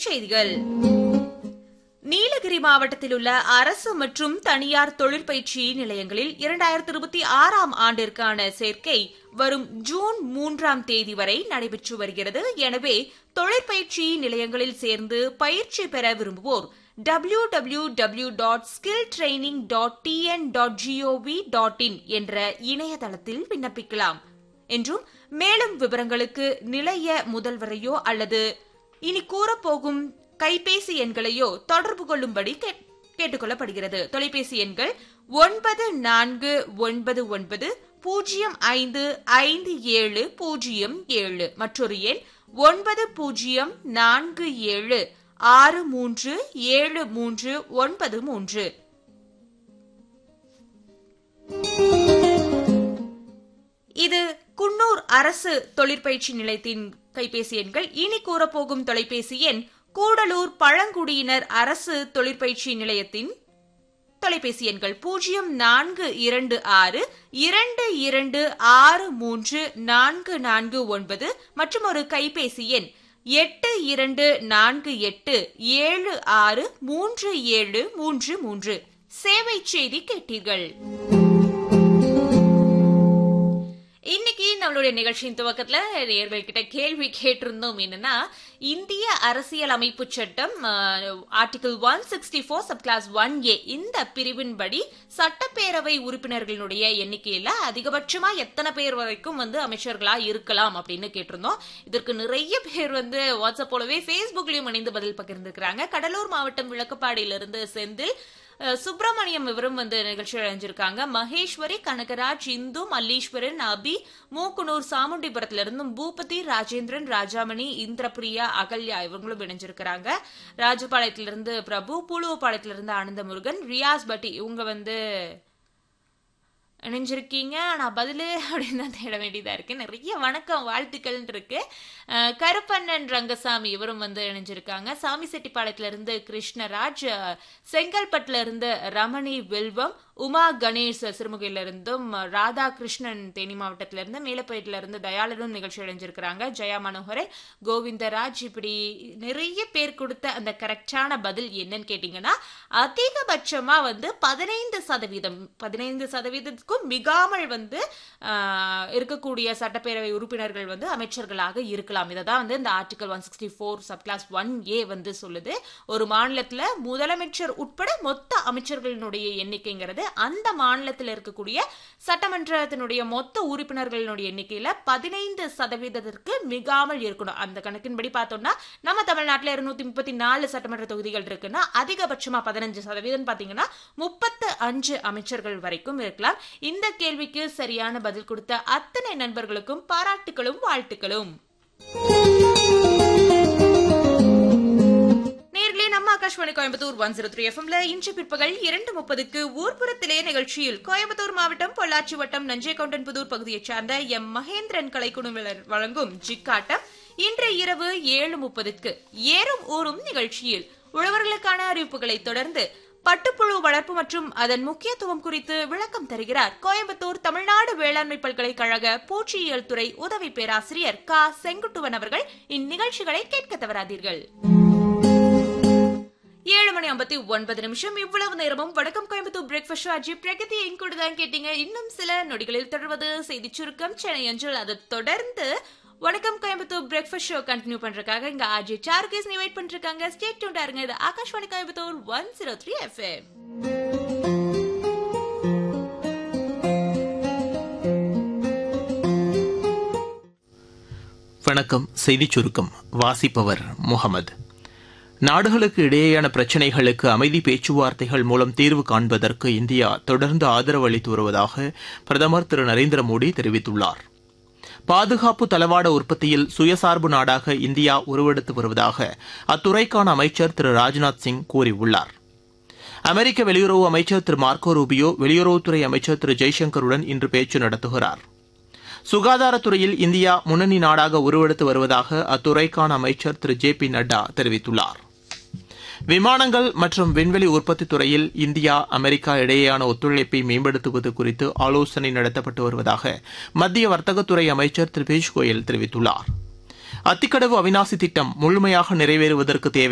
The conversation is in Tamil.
செய்திகள் நீலகிரி மாவட்டத்தில் உள்ள அரசு மற்றும் தனியார் தொழிற்பயிற்சி நிலையங்களில் இரண்டாயிரத்தி இருபத்தி ஆறாம் ஆண்டிற்கான சேர்க்கை வரும் ஜூன் மூன்றாம் தேதி வரை நடைபெற்று வருகிறது எனவே தொழிற்பயிற்சி நிலையங்களில் சேர்ந்து பயிற்சி பெற விரும்புவோர் W W W dot skill training dot TN dot gov dot in என்ற இணையதளத்தில் விண்ணப்பிக்கலாம் என்றும் மேலும் விவரங்களுக்கு நிலைய முதல்வரையோ அல்லது இனி கூறப்போகும் கைபேசி எண்களையோ தொடர்பு கொள்ளும்படி கேட்டுக்கொள்ளப்படுகிறது தொலைபேசி எண்கள் ஒன்பது நான்கு ஒன்பது ஒன்பது பூஜ்ஜியம் ஐந்து ஐந்து ஏழு பூஜ்ஜியம் ஏழு மற்றொரு எண் ஒன்பது பூஜ்ஜியம் நான்கு ஏழு ஆறு மூன்று ஏழு மூன்று ஒன்பது மூன்று இது குன்னூர் அரசு தொழிற்பயிற்சி நிலையத்தின் கைபேசி எண்கள் இனி கூறப்போகும் தொலைபேசி எண் கூடலூர் பழங்குடியினர் அரசு தொழிற்பயிற்சி நிலையத்தின் தொலைபேசி எண்கள் பூஜ்ஜியம் நான்கு இரண்டு ஆறு இரண்டு இரண்டு ஆறு மூன்று நான்கு நான்கு ஒன்பது மற்றும் ஒரு கைபேசி எண் எட்டு இரண்டு நான்கு எட்டு ஏழு ஆறு மூன்று ஏழு மூன்று மூன்று சேவை செய்தி கேட்டீர்கள் இன்னைக்கு நம்மளுடைய நிகழ்ச்சியின் துவக்கத்துல நேர்கள்கிட்ட கேள்வி கேட்டிருந்தோம் என்னன்னா இந்திய அரசியல் அமைப்பு சட்டம் article one sixty four sub clause one A இந்த பிரிவின்படி சட்டப்பேரவை உறுப்பினர்களுடைய எண்ணிக்கையில அதிகபட்சமா எத்தனை பேர் வரைக்கும் வந்து அமைச்சர்களா இருக்கலாம் அப்படின்னு கேட்டிருந்தோம் இதற்கு நிறைய பேர் வந்து வாட்ஸ்அப் போலவே பேஸ்புக்லயும் இணைந்து பதில் பகிர்ந்திருக்கிறாங்க கடலூர் மாவட்டம் விளக்கப்பாடியிலிருந்து செந்தில் சுப்பிரமணியம் இவரும் வந்து நிகழ்ச்சியில் அடைஞ்சிருக்காங்க மகேஸ்வரி கனகராஜ் இந்து மல்லீஸ்வரன் அபி மூக்குனூர் சாமுண்டிபுரத்திலிருந்தும் பூபதி ராஜேந்திரன் ராஜாமணி இந்திரபிரியா அகல்யா இவங்களும் இணைஞ்சிருக்கிறாங்க ராஜபாளையத்திலிருந்து பிரபு புழுவப்பாளையத்திலிருந்து ஆனந்த முருகன் ரியாஸ் பட்டி இவங்க வந்து இணைஞ்சிருக்கீங்க நான் பதிலு அப்படின்னு தான் தேட வேண்டியதா இருக்கு நிறைய வணக்கம் வாழ்த்துக்கள் இருக்கு கருப்பண்ணன் ரங்கசாமி இவரும் வந்து இணைஞ்சிருக்காங்க சாமி செட்டிப்பாளையத்துல இருந்து கிருஷ்ணராஜ் செங்கல்பட்டுல இருந்து ரமணி வெல்வம் உமா கணேஷ் சிறுமுகையில இருந்தும் ராதாகிருஷ்ணன் தேனி மாவட்டத்தில இருந்து மேலப்பேட்டில இருந்து தயாளனும் நிகழ்ச்சி அடைஞ்சிருக்கிறாங்க ஜெயா மனோகரன் கோவிந்தராஜ் இப்படி நிறைய பேர் கொடுத்த அந்த கரெக்டான பதில் என்னன்னு கேட்டீங்கன்னா அதிகபட்சமா வந்து பதினைந்து சதவீதம் பதினைந்து சதவீதத்துக்கும் மிகாமல் வந்து இருக்கக்கூடிய சட்டப்பேரவை உறுப்பினர்கள் வந்து அமைச்சர்களாக இருக்கலாம் இதை தான் வந்து இந்த article one sixty four sub clause one A வந்து சொல்லுது ஒரு மாநிலத்துல முதலமைச்சர் உட்பட மொத்த அமைச்சர்களினுடைய எண்ணிக்கைங்கிறது அந்த மாநிலத்தில் இருக்கக்கூடிய சட்டமன்றத்தினுடைய மொத்த உறுப்பினர்களினுடைய எண்ணிக்கையில பதினைந்து சதவீதத்திற்கு மிகாமல் இருக்கணும் அந்த கணக்கின்படி பார்த்தோம்னா நம்ம தமிழ்நாட்டில் இருநூத்தி முப்பத்தி நாலு சட்டமன்ற தொகுதிகள் இருக்குன்னா அதிகபட்சமா பதினஞ்சு சதவீதம் பாத்தீங்கன்னா முப்பத்து அஞ்சு அமைச்சர்கள் வரைக்கும் இருக்கலாம் இந்த கேள்விக்கு சரியான பதில் கொடுத்த அத்தனை நண்பர்களுக்கும் பாராட்டுகளும் வாழ்த்துக்களும் நேர்களே நம்ம Akashvani Coimbatore one zero three எஃப்எம்ல இன்று பிற்பகல் இரண்டு முப்பதுக்கு ஊர்புறத்திலே நிகழ்ச்சியில் கோயம்புத்தூர் மாவட்டம் பொள்ளாச்சி வட்டம் நஞ்சைகவுண்டன்புதூர் பகுதியைச் சார்ந்த எம் மகேந்திரன் கலைக்குழுவினர் வழங்கும் ஜிக்காட்டம் இன்று இரவு ஏழு முப்பதுக்கு ஏறும் ஊரும் நிகழ்ச்சியில் உழவர்களுக்கான அறிவிப்புகளை தொடர்ந்து பட்டுப்புழு வளர்ப்பு மற்றும் அதன் முக்கியத்துவம் குறித்து விளக்கம் தருகிறார் கோயம்புத்தூர் தமிழ்நாடு வேளாண்மை பல்கலைக்கழக பூச்சியியல் துறை உதவி பேராசிரியர் க செங்குட்டுவன் அவர்கள் இந்நிகழ்ச்சிகளை கேட்க தவறாதீர்கள் ஏழு மணி ஐம்பத்தி ஒன்பது நிமிஷம் இவ்வளவு நேரமும் வணக்கம் கோயம்புத்தூர் பிரேக்ஃபாஸ்ட் ஆஜி பிரகதி என் கூட தான் கேட்டீங்க இன்னும் சில நொடிகளில் தொடர்வது செய்தி சுருக்கம் சென்னை அஞ்சல் அதை தொடர்ந்து வணக்கம் கோயம்புத்தூர் பிரேக்ஃபாஸ்ட் ஷோ கண்டினியூ பண்றதுக்காக இங்க ஆஜி சார்கேஸ் நீ வெயிட் பண்ணிருக்காங்க ஸ்டேட் டியூண்டா இருங்க இது Akashvani Coimbatore one zero three FM வணக்கம் செய்திச் சுருக்கம் வாசிப்பவர் முகமது நாடுகளுக்கு இடையேயான பிரச்சினைகளுக்கு அமைதி பேச்சுவார்த்தைகள் மூலம் தீர்வு காண்பதற்கு இந்தியா தொடர்ந்து ஆதரவு அளித்து வருவதாக பிரதமர் திரு நரேந்திர மோடி தெரிவித்துள்ளார் பாதுகாப்பு தளவாட உற்பத்தியில் சுயசார்பு நாடாக இந்தியா உருவெடுத்து வருவதாக அத்துறைக்கான அமைச்சர் திரு ராஜ்நாத் சிங் கூறியுள்ளார் அமெரிக்க வெளியுறவு அமைச்சர் திரு மார்க்கோ ரூபியோ வெளியுறவுத்துறை அமைச்சர் திரு ஜெய்சங்கருடன் இன்று பேச்சு நடத்துகிறார் சுகாதாரத்துறையில் இந்தியா முன்னணி நாடாக உருவெடுத்து வருவதாக அத்துறைக்கான அமைச்சர் திரு ஜே பி நட்டா தெரிவித்துள்ளார் விமானங்கள் மற்றும் விண்வெளி உற்பத்தி துறையில் இந்தியா அமெரிக்கா இடையேயான ஒத்துழைப்பை மேம்படுத்துவது குறித்து ஆலோசனை நடத்தப்பட்டு வருவதாக மத்திய வர்த்தகத்துறை அமைச்சர் திரு பியூஷ் கோயல் தெரிவித்துள்ளார் அத்திக்கடவு அவினாசி திட்டம் முழுமையாக நிறைவேறுவதற்கு தேவை